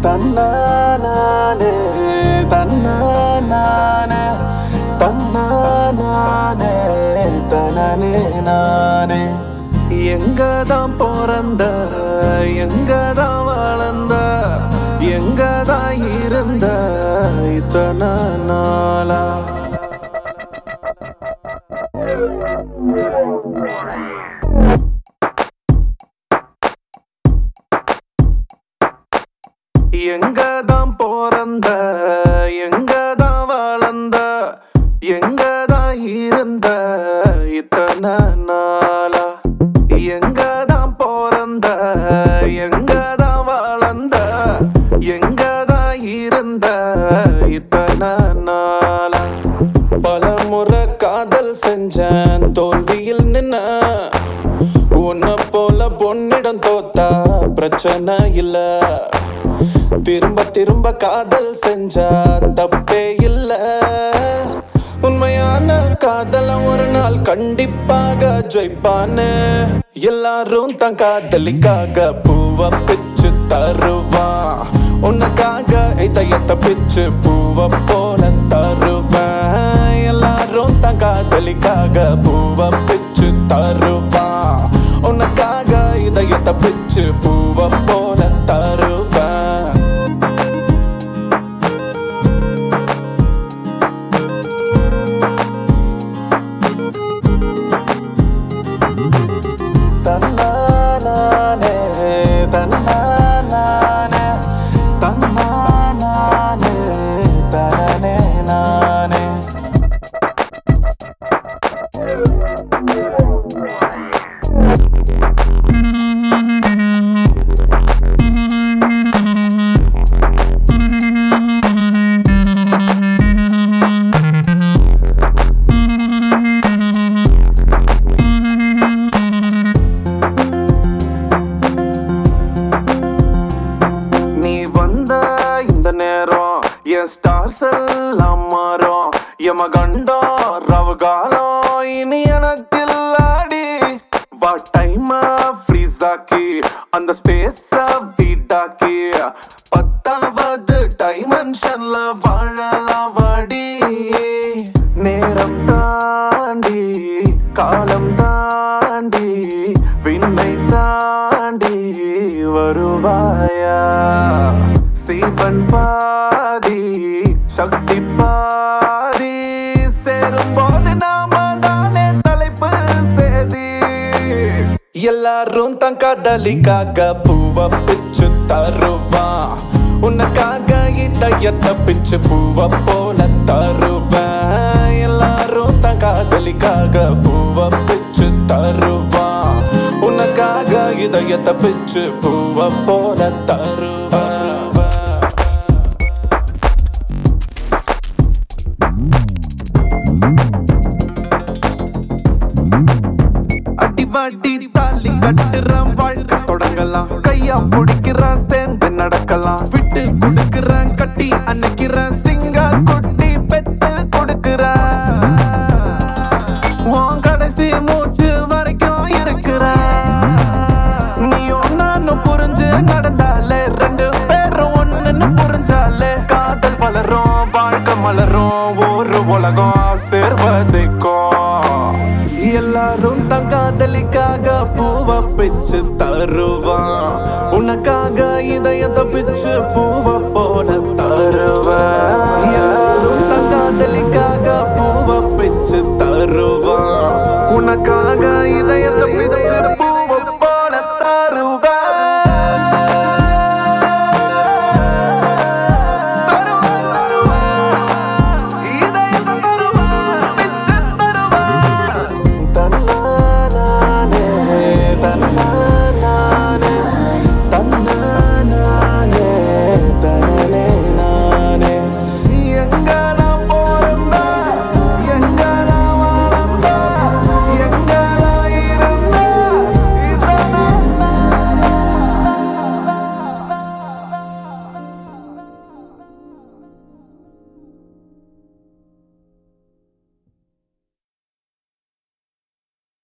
தன்னானே தன்னானே தன்னானே தனனே நானே எங்க தான் பிறந்த எங்க தான் வளர்ந்த எங்க தான் இருந்த இத்தனை நாளா எங்க தான் பிறந்த எங்க தான் வளர்ந்த எங்க தான் இருந்த இத்தனை நாளா எங்க தான் பிறந்த எங்க தான் வளர்ந்த எங்க தான் இருந்த இத்தனை நாளா பல முறை காதல் செஞ்சேன் தோல்வியில் நின்ன உன்னை போல பொன்னிடம் தோத்தா பிரச்சனை இல்ல திரும்ப திரும்ப காதல் செஞ்சா தப்பே இல்ல உண்மையான காதல ஒரு நாள் கண்டிப்பாக ஜெயிப்பானு எல்லாரும் தன் காதலிக்காக பூவ பிச்சு தருவான் உனக்காக இதயத்தை பிச்சு பூவ போல தருவேன் எல்லாரும் தன் காதலிக்காக பூவ பிச்சு தருவான் உனக்காக இதயத்தை பிச்சு பூவ போல தருவேன் தன்னானே தன்னானே தன்னானே தனனே நானே நீ வந்த இந்த நேரம் என் ஸ்டார்ஸ் எல்லாம் மாறும் எம கண்டம் ரவகாலம் இனி எனக்கு இல்லாடி வா டைம் ஃப்ரீஸ் ஆக்கி அந்த ஸ்பேஸ் வீட்டாக்கி பத்தாவது டைமென்ஷன்ல வாழலாம் வாடி நேரம் தாண்டி காலம் தாண்டி விண்ணை தாண்டி வருவாயா சீவன் பாதி சக்தி பாதி சேரும்போது நாம தானே தலைப்பு சேதி எல்லாரும் தன் காதலிக்காக பூவ பிச்சு தருவான் உனக்காக இதயத்தை பிச்சு பூவ போல தருவேன் எல்லாரும் தன் காதலிக்காக பூவ பிச்சு தருவான் உனக்காக இதயத்தை பிச்சு பூவ போல தருவேன் அடிவாடி தாலி கட்டுறான் வாழ்க்கை தொடங்கலாம் கையா பிடிக்கிறான் சேர்ந்து நடக்கலாம் விட்டு கொடுக்கிறான் கட்டி அன்னைக்கிறான் சிங்கா கொட்டி பெத்து கொடுக்கிறான் உன் கடைசி மூச்சு வரைக்கும் இருக்கிறான் நீயும் நானும் புரிஞ்சு நடந்தாலே ரெண்டு பேரும் ஒண்ணுன்னு புரிஞ்சாலே காதல் வளரும் வாழ்க்கை மலரும் ஒரு உலகம் சேர்வதைக்கும் எல்லாரும் தன் காதலிக்காக பூவ பிச்சு தருவான் உனக்காக இதயத்தை பிச்சு பூவ